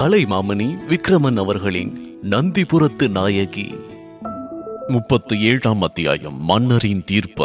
கலைமாமணி விக்ரமன் அவர்களின் நந்திபுரத்து நாயகி முப்பத்து ஏழாம் அத்தியாயம் மன்னரின் தீர்ப்பா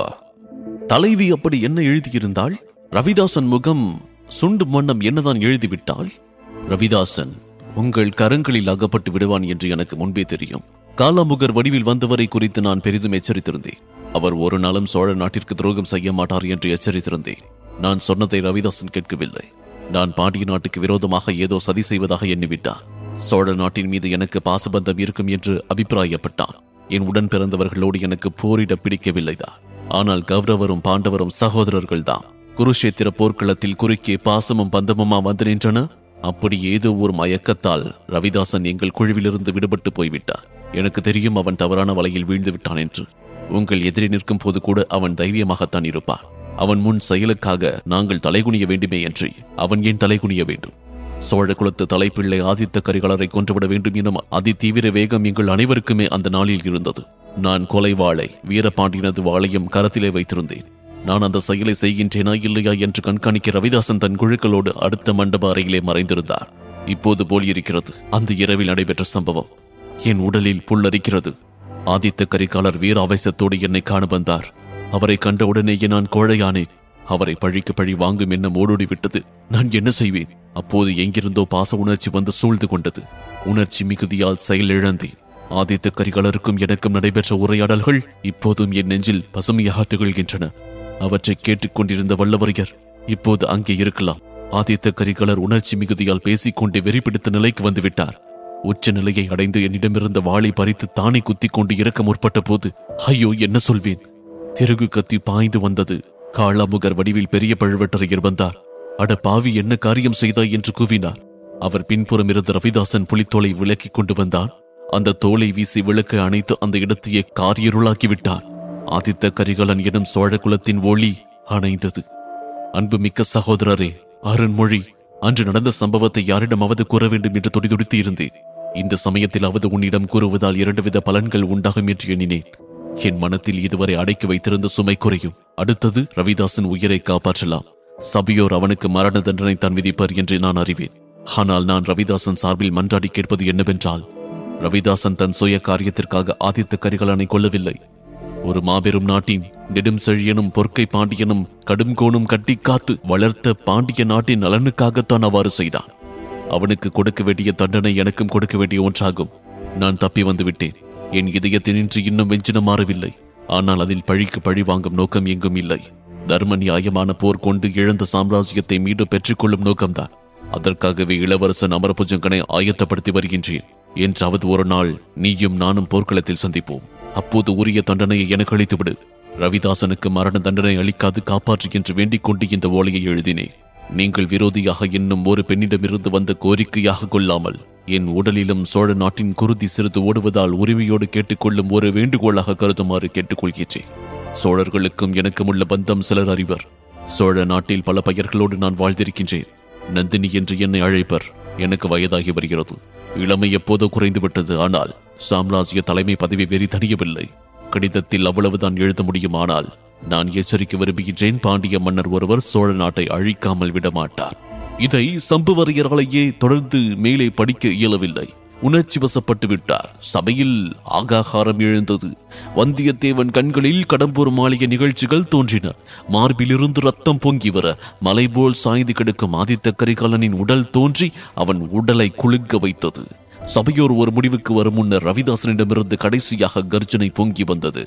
தலைவி அப்படி என்ன எழுதியிருந்தாள் ரவிதாசன் முகம் சுண்டு மன்னம் என்னதான் எழுதிவிட்டாள் ரவிதாசன் உங்கள் கரங்களில் அகப்பட்டு விடுவான் என்று எனக்கு முன்பே தெரியும் காலாமுகர் வடிவில் வந்தவரை குறித்து நான் பெரிதும் எச்சரித்திருந்தேன் அவர் ஒரு நாளும் சோழ நாட்டிற்கு துரோகம் செய்ய மாட்டார் என்று எச்சரித்திருந்தேன் நான் சொன்னதை ரவிதாசன் கேட்கவில்லை நான் பாண்டிய நாட்டுக்கு விரோதமாக ஏதோ சதி செய்வதாக எண்ணிவிட்டான் சோழ நாட்டின் மீது எனக்கு பாசபந்தம் இருக்கும் என்று அபிப்பிராயப்பட்டான் என் உடன் பிறந்தவர்களோடு எனக்கு போரிட பிடிக்கவில்லைதான் ஆனால் கௌரவரும் பாண்டவரும் சகோதரர்கள்தான் குருஷேத்திர போர்க்களத்தில் குறுக்கே பாசமும் பந்தமுமா வந்து நின்றன அப்படி ஏதோ ஒரு மயக்கத்தால் ரவிதாசன் எங்கள் குழுவிலிருந்து விடுபட்டு போய்விட்டார் எனக்கு தெரியும் அவன் தவறான வலையில் வீழ்ந்து விட்டான் என்று உங்கள் எதிரே நிற்கும் போது கூட அவன் தைரியமாகத்தான் இருப்பான் அவன் முன் செயலுக்காக நாங்கள் தலைகுனிய வேண்டுமே என்று அவன் ஏன் தலைகுனிய வேண்டும் சோழ குலத்து தலைப்பிள்ளை ஆதித்த கரிகாலரை கொன்றுவிட வேண்டும் எனும் அதிதீவிர வேகம் எங்கள் அனைவருக்குமே அந்த நாளில் இருந்தது நான் கொலை வாளை வீரபாண்டியனது வாளையும் கரத்திலே வைத்திருந்தேன் நான் அந்த செயலை செய்கின்றேனா இல்லையா என்று கண்காணிக்க ரவிதாசன் தன் குழுக்களோடு அடுத்த மண்டப அறையிலே மறைந்திருந்தார் இப்போது போல் இருக்கிறது அந்த இரவில் நடைபெற்ற சம்பவம் என் உடலில் புல்லரிக்கிறது ஆதித்த கரிகாலர் வீர ஆவேசத்தோடு என்னை காண வந்தார் அவரை கண்ட உடனேயே நான் கோழையானேன் அவரை பழிக்கு பழி வாங்கும் எண்ணம் ஓடோடி விட்டது நான் என்ன செய்வேன் அப்போது எங்கிருந்தோ பாச உணர்ச்சி வந்து சூழ்ந்து கொண்டது உணர்ச்சி மிகுதியால் செயல் இழந்தேன் ஆதித்த கரிகாலருக்கும் எனக்கும் நடைபெற்ற உரையாடல்கள் இப்போதும் என் நெஞ்சில் பசுமையாக திகழ்கின்றன அவற்றை கேட்டுக்கொண்டிருந்த வல்லவரையர் இப்போது அங்கே இருக்கலாம் ஆதித்த கரிகாலர் உணர்ச்சி மிகுதியால் பேசிக்கொண்டே வெறிப்பிடித்த நிலைக்கு வந்துவிட்டார் உச்ச நிலையை அடைந்து என்னிடமிருந்த வாளை பறித்து தானே குத்திக் கொண்டு இறக்க முற்பட்ட போது ஐயோ என்ன சொல்வேன் திருகு கத்தி பாய்ந்து வந்தது காளாமுகர் வடிவில் பெரிய பழுவட்டரையர் வந்தார் அட பாவி என்ன காரியம் செய்தாய் என்று கூவினார் அவர் பின்புறம் இருந்த ரவிதாசன் புலித்தோலை விலக்கிக் கொண்டு வந்தான் அந்த தோலை வீசி விளக்க அணைத்து அந்த இடத்தையே காரியருளாக்கி விட்டான் ஆதித்த கரிகாலன் எனும் சோழ குலத்தின் ஒளி அணைந்தது அன்புமிக்க சகோதரரே அருண்மொழி அன்று நடந்த சம்பவத்தை யாரிடமாவது கூற வேண்டும் என்று துடிதுடித்து இருந்தேன் இந்த சமயத்திலாவது உன்னிடம் கூறுவதால் இரண்டு வித பலன்கள் உண்டாகும் என்று எண்ணினேன் என் மனத்தில் இதுவரை அடக்கி வைத்திருந்த சுமை குறையும் அடுத்தது ரவிதாசன் உயிரை காப்பாற்றலாம் சபையோர் அவனுக்கு மரண தண்டனை தான் விதிப்பர் என்று நான் அறிவேன் ஆனால் நான் ரவிதாசன் சார்பில் மன்றாடி கேட்பது என்னவென்றால் ரவிதாசன் தன் சுய காரியத்திற்காக ஆதித்த கரிகாலனை கொல்லவில்லை ஒரு மாபெரும் நாட்டின் நெடும் செழியனும் பொற்கை பாண்டியனும் கடுங்கோணும் கட்டி காத்து வளர்த்த பாண்டிய நாட்டின் நலனுக்காகத்தான் அவ்வாறு செய்தான் அவனுக்கு கொடுக்க வேண்டிய தண்டனை எனக்கும் கொடுக்க வேண்டிய ஒன்றாகும் நான் தப்பி வந்து விட்டேன் என் இதயத்தினின்று இன்னும் வெஞ்சினம் மாறவில்லை ஆனால் அதில் பழிக்கு பழி வாங்கும் நோக்கம் எங்கும் இல்லை தர்ம நியாயமான போர் கொண்டு இழந்த சாம்ராஜ்யத்தை மீண்டும் பெற்றுக்கொள்ளும் நோக்கம்தான் அதற்காகவே இளவரசன் அமரபுஜங்கனை ஆயத்தப்படுத்தி வருகின்றேன் என்றாவது ஒரு நாள் நீயும் நானும் போர்க்களத்தில் சந்திப்போம் அப்போது உரிய தண்டனையை எனக்கு அளித்துவிடு ரவிதாசனுக்கு மரண தண்டனை அளிக்காது காப்பாற்று என்று வேண்டிக் கொண்டு இந்த ஓலையை எழுதினேன் நீங்கள் விரோதியாக என்னும் ஒரு பெண்ணிடமிருந்து வந்த கோரிக்கையாக கொள்ளாமல் என் உடலிலும் சோழ நாட்டின் குருதி சிறிது ஓடுவதால் உரிமையோடு கேட்டுக்கொள்ளும் ஒரு வேண்டுகோளாக கருதுமாறு கேட்டுக்கொள்கிறேன் சோழர்களுக்கும் எனக்கும் உள்ள பந்தம் சிலர் அறிவர் சோழ நாட்டில் பல பெயர்களோடு நான் வாழ்ந்திருக்கின்றேன் நந்தினி என்று என்னை அழைப்பர் எனக்கு வயதாகி வருகிறது இளமை எப்போதோ குறைந்து விட்டது ஆனால் சாம்ராஜ்ய தலைமை பதவி வெறி தணியவில்லை கடிதத்தில் அவ்வளவுதான் எழுத முடியுமானால் நான் எச்சரிக்க விரும்புகின்றேன் பாண்டிய மன்னர் ஒருவர் சோழ நாட்டை அழிக்காமல் விடமாட்டார் இதை சம்புவரையராலேயே தொடர்ந்து மேலே படிக்க இயலவில்லை உணர்ச்சி வசப்பட்டு விட்டார் சபையில் ஆகாகாரம் எழுந்தது வந்தியத்தேவன் கண்களில் கடம்பூர் மாளிகை நிகழ்ச்சிகள் தோன்றின மார்பிலிருந்து ரத்தம் பொங்கி வர மலை போல் சாய்ந்து கிடக்கும் ஆதித்த கரிகாலனின் உடல் தோன்றி அவன் உடலை குலுங்க வைத்தது சபையோர் ஒரு முடிவுக்கு வரும் முன்னர் ரவிதாசனிடமிருந்து கடைசியாக கர்ஜனை பொங்கி வந்தது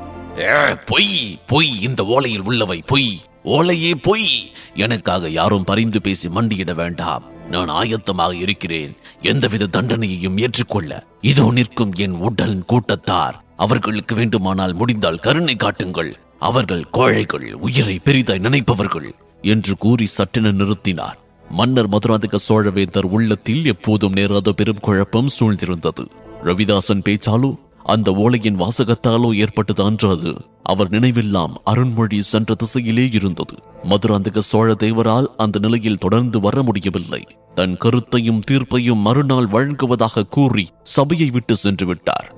ஏ, பொய் பொய் இந்த ஓலையில் உள்ளவை பொய் ஓலையே பொய் எனக்காக யாரும் பரிந்து பேசி மண்டியிட வேண்டாம் நான் ஆயத்தமாக இருக்கிறேன் எந்தவித தண்டனையையும் ஏற்றுக்கொள்ள இதோ நிற்கும் என் உடல் கூட்டத்தார் அவர்களுக்கு வேண்டுமானால் முடிந்தால் கருணை காட்டுங்கள் அவர்கள் கோழைகள் உயிரை பெரிதாய் நினைப்பவர்கள் என்று கூறி சட்டென நிறுத்தினார் மன்னர் மதுராந்தக சோழவேந்தர் உள்ளத்தில் எப்போதும் நேராத பெரும் குழப்பம் சூழ்ந்திருந்தது ரவிதாசன் பேச்சாலோ அந்த ஓலையின் வாசகத்தாலோ ஏற்பட்டது அன்று அது அவர் நினைவெல்லாம் அருண்மொழி சென்ற திசையிலே இருந்தது மதுராந்தக சோழ தேவரால் அந்த நிலையில் தொடர்ந்து வர முடியவில்லை தன் கருத்தையும் தீர்ப்பையும் மறுநாள் வழங்குவதாக கூறி சபையை விட்டு சென்று விட்டார்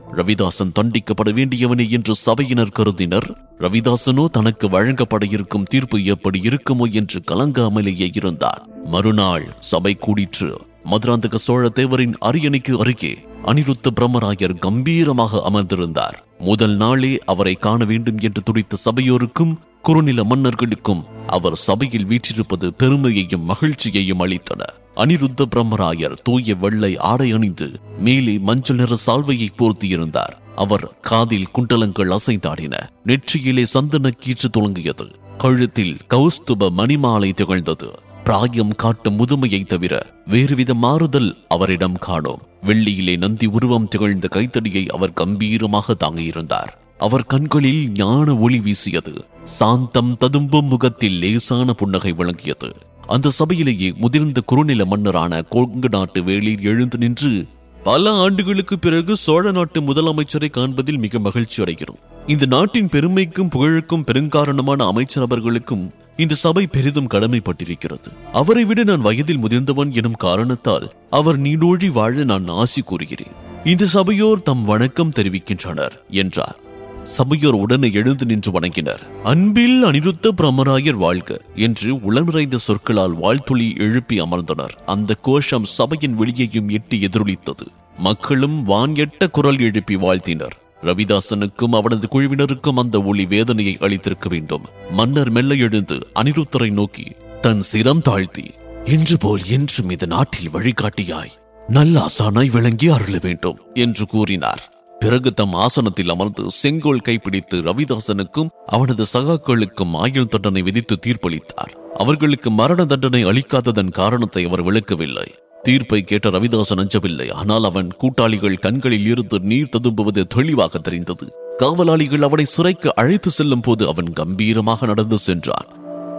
ரவிதாசன் தண்டிக்கப்பட வேண்டியவனே என்று சபையினர் கருதினர் ரவிதாசனோ தனக்கு வழங்கப்பட இருக்கும் தீர்ப்பு எப்படி இருக்குமோ என்று கலங்காமலேயே இருந்தார் மறுநாள் சபை கூடிற்று மதுராந்தக சோழ தேவரின் அரியணைக்கு அருகே அனிருத்த பிரம்மராயர் கம்பீரமாக அமர்ந்திருந்தார் முதல் நாளே அவரை காண வேண்டும் என்று துடித்த சபையோருக்கும் குறுநில மன்னர்களுக்கும் அவர் சபையில் வீற்றிருப்பது பெருமையையும் மகிழ்ச்சியையும் அளித்தன அனிருத்த பிரம்மராயர் தூய வெள்ளை ஆடை அணிந்து மேலே மஞ்சள் நிற சால்வையை போர்த்தியிருந்தார் அவர் காதில் குண்டலங்கள் அசைந்தாடின நெற்றியிலே சந்தன கீற்று துளங்கியது கழுத்தில் கௌஸ்துப மணிமாலை திகழ்ந்தது பிராயம் காட்டும் முதுமையை தவிர வேறுவித மாறுதல் அவரிடம் காணோம் வெள்ளியிலே நந்தி உருவம் திகழ்ந்த கைத்தடியை அவர் கம்பீரமாக தாங்கியிருந்தார் அவர் கண்களில் ஞான ஒளி வீசியது சாந்தம் ததும்பும் முகத்தில் லேசான புன்னகை விளங்கியது அந்த சபையிலேயே முதிர்ந்த குறுநில மன்னரான கொங்கு நாட்டு வேளிர் எழுந்து நின்று பல ஆண்டுகளுக்கு பிறகு சோழ நாட்டு முதலமைச்சரை காண்பதில் மிக மகிழ்ச்சி அடைகிறோம் இந்த நாட்டின் பெருமைக்கும் புகழுக்கும் பெருங்காரணமான அமைச்சர் அவர்களுக்கும் இந்த சபை பெரிதும் கடமைப்பட்டிருக்கிறது அவரை விட நான் வயதில் முதிர்ந்தவன் எனும் காரணத்தால் அவர் நீடோழி வாழ நான் ஆசி கூறுகிறேன் இந்த சபையோர் தம் வணக்கம் தெரிவிக்கின்றனர் என்றார் சபையோர் உடனே எழுந்து நின்று வணங்கினர் அன்பில் அனிருத்த பிரமராயர் வாழ்க என்று உளமிறைந்த சொற்களால் வாழ்த்துளி எழுப்பி அமர்ந்தனர் அந்த கோஷம் சபையின் வெளியையும் எட்டி எதிரொலித்தது மக்களும் வான் எட்ட குரல் எழுப்பி வாழ்த்தினர் ரவிதாசனுக்கும் அவனது குழுவினருக்கும் அந்த ஒளி வேதனையை அளித்திருக்க வேண்டும் மன்னர் மெல்ல எழுந்து அனிருத்தரை நோக்கி தன் சிரம் தாழ்த்தி இன்று போல் என்றும் இந்த நாட்டில் வழிகாட்டியாய் நல்ல ஆசானாய் விளங்கி அருள வேண்டும் என்று கூறினார் பிறகு தம் ஆசனத்தில் அமர்ந்து செங்கோல் கைப்பிடித்து ரவிதாசனுக்கும் அவனது சகாக்களுக்கும் ஆயுள் தண்டனை விதித்து தீர்ப்பளித்தார் அவர்களுக்கு மரண தண்டனை அளிக்காததன் காரணத்தை அவர் விளக்கவில்லை தீர்ப்பை கேட்ட ரவிதாசன் அஞ்சவில்லை ஆனால் அவன் கூட்டாளிகள் கண்களில் இருந்து நீர் ததும்புவது தெளிவாக தெரிந்தது காவலாளிகள் அவனை சுரைக்கு அழைத்து செல்லும் போது அவன் கம்பீரமாக நடந்து சென்றான்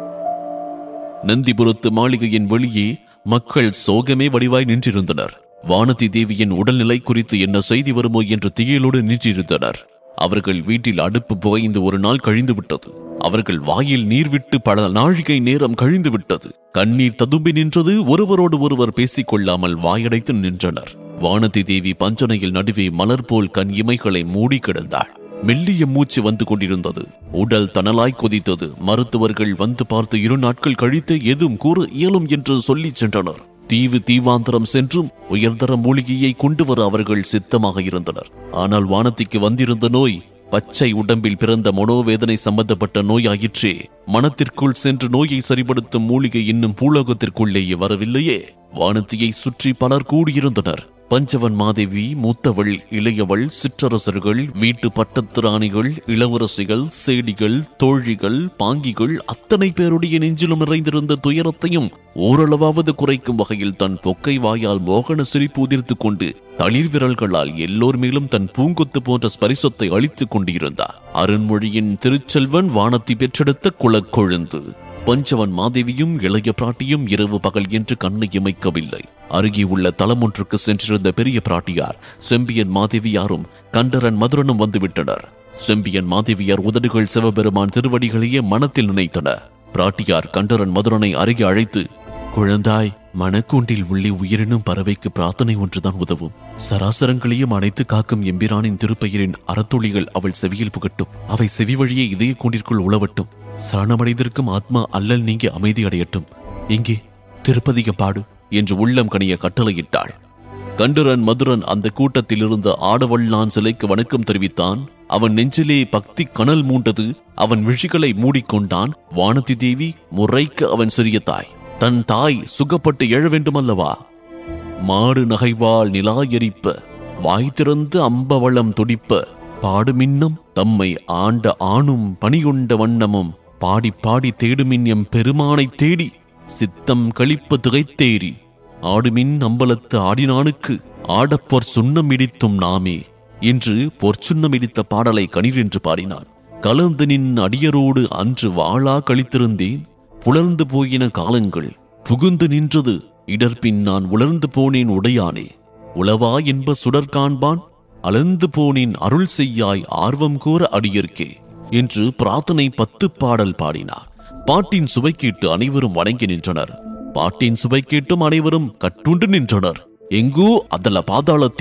நந்திபுரத்து மாளிகையின் வெளியே மக்கள் சோகமே வடிவாய் நின்றிருந்தனர் வானதி தேவியின் உடல்நிலை குறித்து என்ன செய்தி வருமோ என்று திகிலோடு நின்றிருந்தனர் அவர்கள் வீட்டில் அடுப்பு புகைந்து ஒரு நாள் கழிந்து விட்டது அவர்கள் வாயில் நீர் விட்டு பல நாழிகை நேரம் கழிந்து விட்டது கண்ணீர் ததும்பி நின்றது ஒருவரோடு ஒருவர் பேசிக் கொள்ளாமல் வாயடைத்து நின்றனர் வானதி தேவி பஞ்சனையில் நடுவே மலர் போல் கண் இமைகளை மூடி கிடந்தாள் மெல்லிய மூச்சு வந்து கொண்டிருந்தது உடல் தணலாய் கொதித்தது மருத்துவர்கள் வந்து பார்த்து இரு நாட்கள் கழித்து எதுவும் கூற இயலும் என்று சொல்லிச் சென்றனர் தீவு தீவாந்தரம் சென்றும் உயர்தர மூலிகையை கொண்டு வர அவர்கள் சித்தமாக இருந்தனர் ஆனால் வானத்திக்கு வந்திருந்த நோய் பச்சை உடம்பில் பிறந்த மனோவேதனை சம்பந்தப்பட்ட நோயாயிற்றே மனத்திற்குள் சென்று நோயை சரிப்படுத்தும் மூலிகை இன்னும் பூலோகத்திற்குள்ளேயே வரவில்லையே வானத்தியை சுற்றி பலர் கூடியிருந்தனர் பஞ்சவன் மாதேவி மூத்தவள் இளையவள் சிற்றரசர்கள் வீட்டு பட்டத்து ராணிகள் இளவரசிகள் சேடிகள் தோழிகள் பாங்கிகள் அத்தனை பேருடைய நெஞ்சிலும் நிறைந்திருந்த துயரத்தையும் ஓரளவாவது குறைக்கும் வகையில் தன் பொக்கை வாயால் மோகன சிரிப்பு உதிர்த்துக் கொண்டு தளிர் விரல்களால் எல்லோர் மேலும் தன் பூங்கொத்து போன்ற ஸ்பரிசத்தை அளித்துக் கொண்டிருந்தார் அருண்மொழியின் திருச்செல்வன் வானத்தை பெற்றெடுத்த குலக்கொழுந்து பஞ்சவன் மாதேவியும் இளைய பிராட்டியும் இரவு பகல் என்று கண்ணை இமைக்கவில்லை அருகே உள்ள தலமொன்றுக்கு சென்றிருந்த பெரிய பிராட்டியார் செம்பியன் மாதேவியாரும் கண்டரன் மதுரனும் வந்துவிட்டனர் செம்பியன் மாதேவியார் உதடுகள் சிவபெருமான் திருவடிகளையே மனத்தில் நினைத்தன பிராட்டியார் கண்டரன் மதுரனை அருகே அழைத்து குழந்தாய் மனக்கூண்டில் உள்ளே உயிரினும் பறவைக்கு பிரார்த்தனை ஒன்றுதான் உதவும் சராசரங்களையும் அனைத்து காக்கும் எம்பிரானின் திருப்பெயரின் அறத்துளிகள் அவள் செவியில் புகட்டும் அவை செவி வழியே இதய கூண்டிற்குள் உழவட்டும் சரணமடைந்திருக்கும் ஆத்மா அல்லல் நீங்கி அமைதி அடையட்டும் இங்கே திருப்பதிக பாடு என்று உள்ளம் கனிய கட்டளையிட்டாள் கண்டுரன் மதுரன் அந்த கூட்டத்தில் இருந்த ஆடவல்லான் சிலைக்கு வணக்கம் தெரிவித்தான் அவன் நெஞ்சிலே பக்தி கனல் மூண்டது அவன் விழிகளை மூடிக்கொண்டான் வானதி தேவி முறைக்க அவன் சிறிய தாய் தன் தாய் சுகப்பட்டு எழ வேண்டுமல்லவா மாடு நகைவாள் நிலாயரிப்ப வாய் திறந்து அம்பவளம் துடிப்ப பாடுமின்னம் தம்மை ஆண்ட ஆணும் பணியுண்ட வண்ணமும் பாடி பாடி தேடுமின் எம் பெருமானைத் தேடி சித்தம் கழிப்ப திகைத்தேறி ஆடுமின் அம்பலத்து ஆடினானுக்கு ஆடப்போர் சுண்ணம் இடித்தும் நாமே என்று பொற்சுண்ணம் இடித்த பாடலை கணீர் என்று பாடினான் கலந்து நின் அடியரோடு அன்று வாழா கழித்திருந்தேன் புலர்ந்து போயின காலங்கள் புகுந்து நின்றது இடர்பின் நான் உலர்ந்து போனேன் உடையானே உளவா என்ப சுடர் காண்பான் அலர்ந்து போனேன் அருள் செய்யாய் ஆர்வம் கூற அடியர்க்கே என்று பிரார்த்தனை பத்து பாடல் பாடினார் பாட்டின் சுவை கேட்டு அனைவரும் வணங்கி நின்றனர் பாட்டின் சுவை கேட்டும் அனைவரும் கட்டுண்டு நின்றனர் எங்கோ அதல பாதாளத்தில்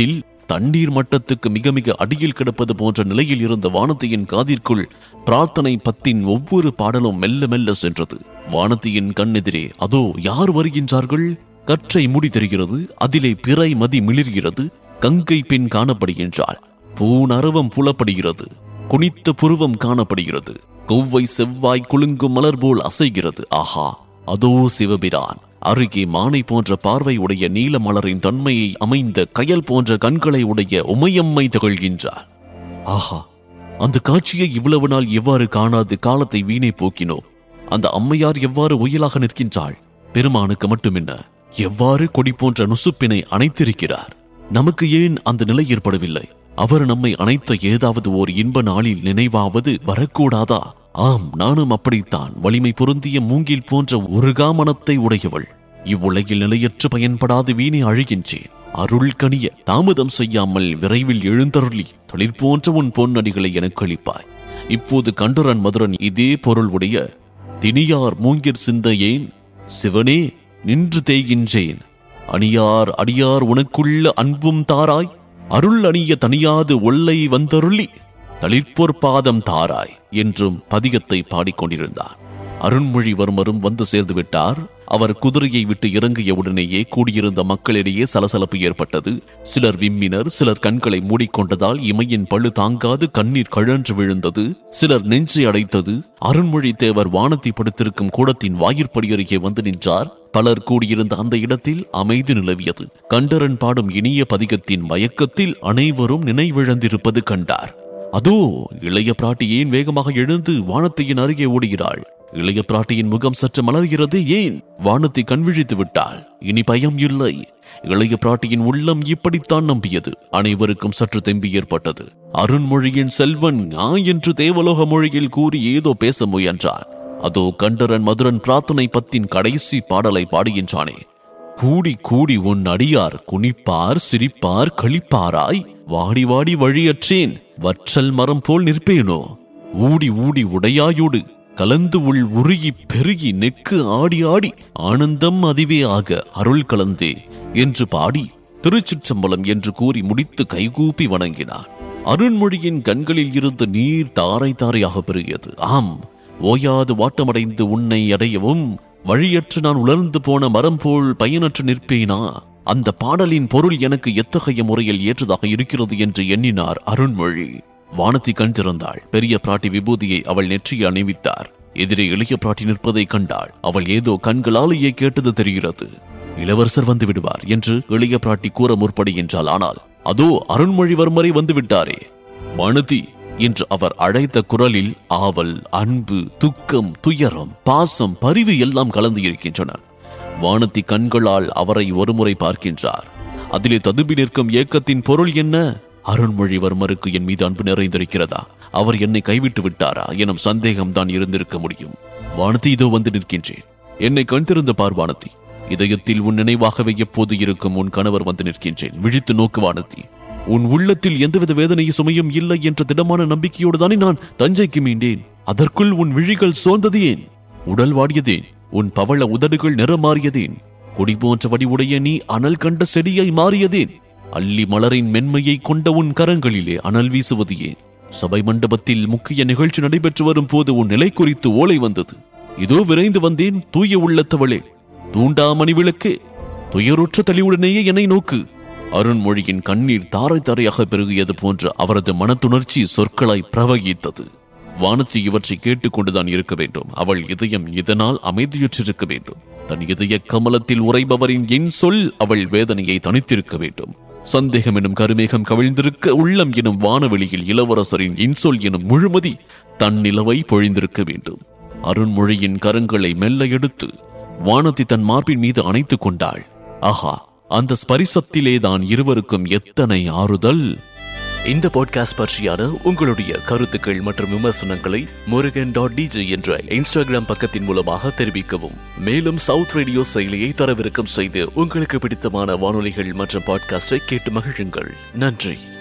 தண்ணீர் மட்டத்துக்கு மிக மிக அடியில் கிடப்பது போன்ற நிலையில் இருந்த வானதியின் காதிற்குள் பிரார்த்தனை பத்தின் ஒவ்வொரு பாடலும் மெல்ல மெல்ல சென்றது வானதியின் கண்ணெதிரே அதோ யார் வருகின்றார்கள் கற்றை முடி தெரிகிறது அதிலே பிறை மதி மிளிர்கிறது கங்கை பெண் காணப்படுகின்றாள் பூநரவம் புலப்படுகிறது குனித்த புருவம் காணப்படுகிறது கொவ்வை செவ்வாய் குலுங்கும் மலர் போல் அசைகிறது ஆஹா அதோ சிவபிரான் அருகே மானை போன்ற பார்வை உடைய நீல மலரின் தன்மையை அமைந்த கயல் போன்ற கண்களை உடைய உமையம்மை திகழ்கின்றார் ஆஹா அந்த காட்சியை இவ்வளவு நாள் எவ்வாறு காணாது காலத்தை வீணே போக்கினோம் அந்த அம்மையார் எவ்வாறு உயலாக நிற்கின்றாள் பெருமானுக்கு மட்டுமென்ன எவ்வாறு கொடி போன்ற நுசுப்பினை அணைத்திருக்கிறார் நமக்கு ஏன் அந்த நிலை ஏற்படவில்லை அவர் நம்மை அணைத்த ஏதாவது ஓர் இன்ப நாளில் நினைவாவது வரக்கூடாதா ஆம் நானும் அப்படித்தான் வலிமை பொருந்திய மூங்கில் போன்ற உருகாமனத்தை உடையவள் இவ்வுலகில் நிலையற்று பயன்படாது வீணே அழுகின்றேன் அருள் கனிய தாமதம் செய்யாமல் விரைவில் எழுந்தருளி தொழிற் போன்ற உன் பொன்னடிகளை எனக்கு அளிப்பாய் இப்போது கண்டரன் மதுரன் இதே பொருள் உடைய தினியார் மூங்கிற் சிந்த ஏன் சிவனே நின்று தேய்கின்றேன் அணியார் அடியார் உனக்குள்ள அன்பும் தாராய் அருள் அணிய தனியாது ஒல்லை வந்தருளி தளிர்ப்போர் பாதம் தாராய் என்றும் பதிகத்தை பாடிக்கொண்டிருந்தார் அருண்மொழிவர்மரும் வந்து சேர்ந்து விட்டார் அவர் குதிரையை விட்டு இறங்கிய உடனேயே கூடியிருந்த மக்களிடையே சலசலப்பு ஏற்பட்டது சிலர் விம்மினர் சிலர் கண்களை மூடிக்கொண்டதால் இமையின் பழு தாங்காது கண்ணீர் கழன்று விழுந்தது சிலர் நெஞ்சை அடைத்தது அருண்மொழி தேவர் வானத்தை படுத்திருக்கும் கூடத்தின் வாயிற்படி அருகே வந்து நின்றார் பலர் கூடியிருந்த அந்த இடத்தில் அமைதி நிலவியது கண்டரன் பாடும் இனிய பதிகத்தின் மயக்கத்தில் அனைவரும் நினைவிழந்திருப்பது கண்டார் அதோ இளைய பிராட்டி ஏன் வேகமாக எழுந்து வானத்தையின் அருகே ஓடுகிறாள் இளைய பிராட்டியின் முகம் சற்று மலர்கிறது ஏன் வானத்தை கண்விழித்து விட்டாள் இனி பயம் இல்லை இளைய பிராட்டியின் உள்ளம் இப்படித்தான் நம்பியது அனைவருக்கும் சற்று தெம்பி ஏற்பட்டது அருண்மொழியின் செல்வன் ஆ என்று தேவலோக மொழியில் கூறி ஏதோ பேச முயன்றான் அதோ கண்டரன் மதுரன் பிரார்த்தனை பத்தின் கடைசி பாடலை பாடுகின்றானே கூடி கூடி உன் அடியார் குனிப்பார் சிரிப்பார் களிப்பாராய் வாடி வாடி வழியற்றேன் வற்றல் மரம் போல் நிற்பேனோ ஊடி ஊடி உடையாயோடு கலந்து உள் உருகி பெருகி நெக்கு ஆடி ஆடி ஆனந்தம் அதுவே ஆக அருள் கலந்தே என்று பாடி திருச்சிற்றம்பலம் என்று கூறி முடித்து கைகூப்பி வணங்கினார் அருண்மொழியின் கண்களில் இருந்து நீர் தாரை தாரையாக பெருகியது ஆம் ஓயாது வாட்டமடைந்து உன்னை அடையவும் வழியற்று நான் உலர்ந்து போன மரம் போல் பயனற்று நிற்பேனா அந்த பாடலின் பொருள் எனக்கு எத்தகைய முறையில் ஏற்றதாக இருக்கிறது என்று எண்ணினார் அருண்மொழி வானத்தி கண் திறந்தாள் பெரிய பிராட்டி விபூதியை அவள் நெற்றியை அணிவித்தார் எதிரே இளைய பிராட்டி நிற்பதை கண்டாள் அவள் ஏதோ கண்களாலேயே கேட்டது தெரிகிறது இளவரசர் வந்து விடுவார் என்று இளைய பிராட்டி கூற முற்படுகின்றாள் ஆனால் அதோ அருண்மொழிவர்மரை வந்து விட்டாரே வானதி என்று அவர் அழைத்த குரலில் ஆவல் அன்பு துக்கம் துயரம் பாசம் பரிவு எல்லாம் கலந்து இருக்கின்றன வானத்தி கண்களால் அவரை ஒருமுறை பார்க்கின்றார் அதிலே ததும்பி நிற்கும் ஏக்கத்தின் பொருள் என்ன அருண்மொழிவர்மருக்கு என் மீது அன்பு நிறைந்திருக்கிறதா அவர் என்னை கைவிட்டு விட்டாரா எனும் சந்தேகம்தான் இருந்திருக்க முடியும் வானதி இதோ வந்து நிற்கின்றேன் என்னை கண் திறந்து பார் வானதி இதயத்தில் உன் நினைவாகவே எப்போது இருக்கும் உன் கணவர் வந்து நிற்கின்றேன் விழித்து நோக்கு வானதி உன் உள்ளத்தில் எந்தவித வேதனை சுமையும் இல்லை என்ற திடமான நம்பிக்கையோடு தானே நான் தஞ்சைக்கு மீண்டேன் அதற்குள் உன் விழிகள் சோர்ந்தது ஏன் உடல் வாடியதேன் உன் பவள உதடுகள் நிறம் மாறியதேன் கொடி போன்ற வடிவுடைய நீ அனல் கண்ட செடியை மாறியதேன் அள்ளி மலரின் மென்மையை கொண்ட உன் கரங்களிலே அனல் வீசுவது ஏன் சபை மண்டபத்தில் முக்கிய நிகழ்ச்சி நடைபெற்று வரும் போது உன் நிலை குறித்து ஓலை வந்தது இதோ விரைந்து வந்தேன் தூய உள்ளத்தவளே தூண்டாமணி விளக்கே துயருற்ற தெளிவுடனேயே என்னை நோக்கு அருண்மொழியின் கண்ணீர் தாரை தாரையாக பெருகியது போன்ற அவரது மனத்துணர்ச்சி சொற்களாய் பிரவகித்தது வானத்தி இவற்றை கேட்டுக்கொண்டுதான் இருக்க வேண்டும் அவள் இதயம் இதனால் அமைதியுற்றிருக்க வேண்டும் தன் இதய கமலத்தில் உறைபவரின் என் சொல் அவள் வேதனையை தனித்திருக்க வேண்டும் சந்தேகம் எனும் கருமேகம் கவிழ்ந்திருக்க உள்ளம் எனும் வானவெளியில் இளவரசரின் இன்சொல் எனும் முழுமதி தன் நிலவை பொழிந்திருக்க வேண்டும் அருண்மொழியின் கரங்களை மெல்ல எடுத்து வானதி தன் மார்பின் மீது அணைத்துக் கொண்டாள் ஆஹா அந்த ஸ்பரிசத்திலே தான் இருவருக்கும் எத்தனை ஆறுதல் இந்த பாட்காஸ்ட் பற்றியான உங்களுடைய கருத்துக்கள் மற்றும் விமர்சனங்களை முருகன் டாட் டிஜே என்ற இன்ஸ்டாகிராம் பக்கத்தின் மூலமாக தெரிவிக்கவும் மேலும் சவுத் ரேடியோ செயலியை தரவிறக்கம் செய்து உங்களுக்கு பிடித்தமான வானொலிகள் மற்றும் பாட்காஸ்டை கேட்டு மகிழுங்கள் நன்றி